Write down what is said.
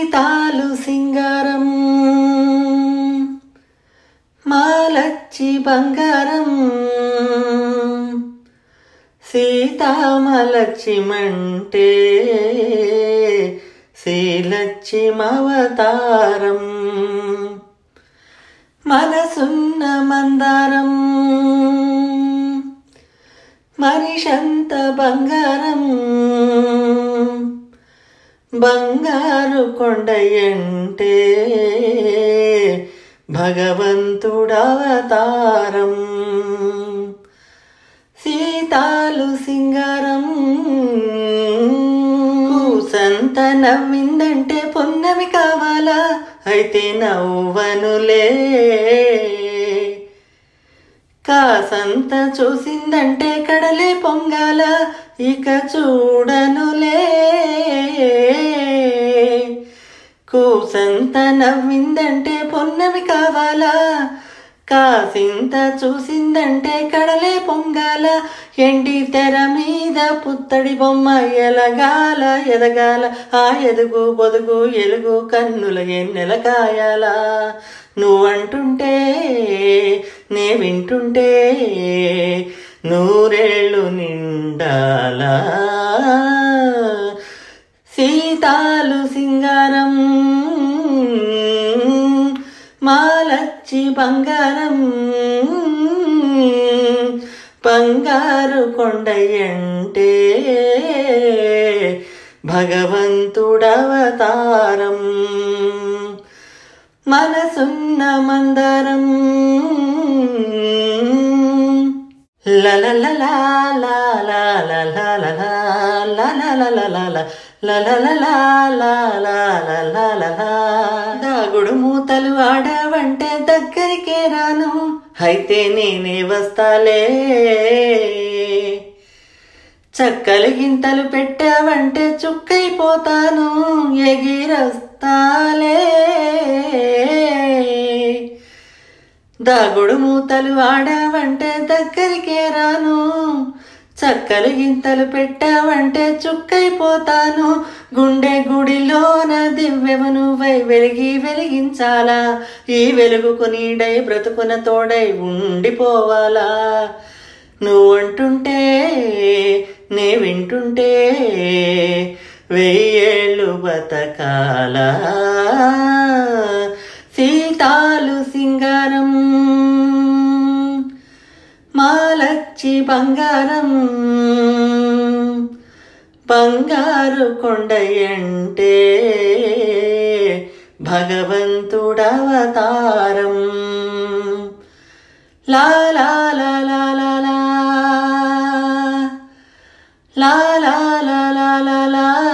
సీతాలు సింగారం మాలచ్చి బంగారం సీతామలక్ష్మంటే శ్రీలక్ష్మవతారం మనసున్న మందారం మనిషంత బంగారం బంగారు కొండయంటే భగవంతుడవతారం సీతాలు సింగారం కూసంత నవ్విందంటే పొన్నమి కావాలా అయితే నవ్వనులే కాసంత చూసిందంటే కడలే పొంగాల ఇక చూడనులే కూసంత నవ్విందంటే పొన్నమి కావాలా కాసింత చూసిందంటే కడలే పొంగాల ఎండి తెర మీద పుత్తడి బొమ్మ ఎలగాల ఎదగాల ఆ ఎదుగు బొదుగు ఎలుగు కన్నుల ఎన్నెల కాయాల నువ్వంటుంటే నే వింటుంటే నూరేళ్ళు నిండాలా సీతాలు సింగారం మాలచ్చి బంగారం బంగారు కొండయంటే భగవంతుడవతారం మనసున్న మందరం దాగుడు మూతలు ఆడావంటే దగ్గరికే రాను అయితే నేనే వస్తాలే చక్కలు గింతలు పెట్టావంటే చుక్కైపోతాను ఎగిరొస్తాలే దాగుడు మూతలు ఆడావంటే దగ్గరికే రాను చక్కలు గింతలు పెట్టావంటే చుక్కైపోతాను గుండె గుడిలోన దివ్యము నువ్వై వెలిగి వెలిగించాలా ఈ వెలుగుకు నీడై బ్రతుకున తోడై ఉండిపోవాలా నువ్వంటుంటే నే వింటుంటే వెయ్యేళ్ళు బతకాలా సీతాలు సింగారం మాలచ్చి బంగారం బంగారు కొండయంటే భగవంతుడవతారం లా లా లా లా లా లా లా లా లా లా లా లా